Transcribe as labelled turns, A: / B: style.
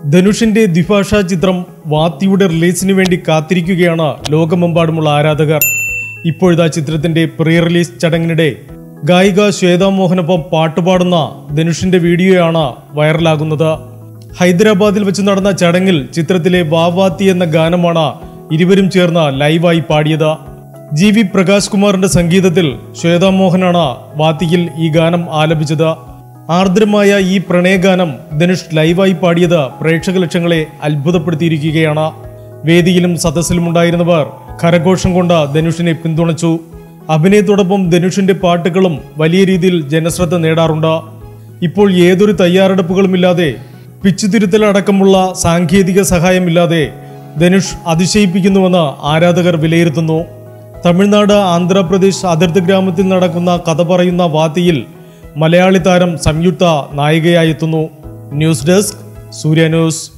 A: ധനുഷിന്റെ ദ്വിഭാഷാ ചിത്രം വാത്തിയുടെ റിലീസിന് വേണ്ടി കാത്തിരിക്കുകയാണ് ലോകമെമ്പാടുമുള്ള ആരാധകർ ഇപ്പോഴത്തെ ചിത്രത്തിന്റെ പ്രീ റിലീസ് ചടങ്ങിനിടെ ഗായിക ശ്വേതാ മോഹനൊപ്പം പാട്ടുപാടുന്ന ധനുഷിന്റെ വീഡിയോയാണ് വൈറലാകുന്നത് ഹൈദരാബാദിൽ വെച്ച് നടന്ന ചടങ്ങിൽ ചിത്രത്തിലെ വാവാത്തി എന്ന ഗാനമാണ് ഇരുവരും ചേർന്ന് ലൈവായി പാടിയത് ജി വി പ്രകാശ് കുമാറിന്റെ സംഗീതത്തിൽ ശ്വേതാ മോഹനാണ് വാത്തിയിൽ ഈ ഗാനം ആലപിച്ചത് ആർദ്രമായ ഈ പ്രണയഗാനം ധനുഷ് ലൈവായി പാടിയത് പ്രേക്ഷക ലക്ഷങ്ങളെ അത്ഭുതപ്പെടുത്തിയിരിക്കുകയാണ് വേദിയിലും സദസ്സിലും ഉണ്ടായിരുന്നവർ കരഘോഷം കൊണ്ട് ധനുഷിനെ പിന്തുണച്ചു അഭിനയത്തോടൊപ്പം ധനുഷിന്റെ പാട്ടുകളും വലിയ രീതിയിൽ ജനശ്രദ്ധ നേടാറുണ്ട് ഇപ്പോൾ ഏതൊരു തയ്യാറെടുപ്പുകളുമില്ലാതെ പിച്ചുതിരുത്തൽ അടക്കമുള്ള സാങ്കേതിക സഹായമില്ലാതെ ധനുഷ് അതിശയിപ്പിക്കുന്നുവെന്ന് ആരാധകർ വിലയിരുത്തുന്നു തമിഴ്നാട് ആന്ധ്രാപ്രദേശ് അതിർത്തി ഗ്രാമത്തിൽ നടക്കുന്ന കഥ പറയുന്ന വാത്തിയിൽ മലയാളി താരം സംയുക്ത നായികയായെത്തുന്നു ന്യൂസ് ഡെസ്ക് സൂര്യ ന്യൂസ്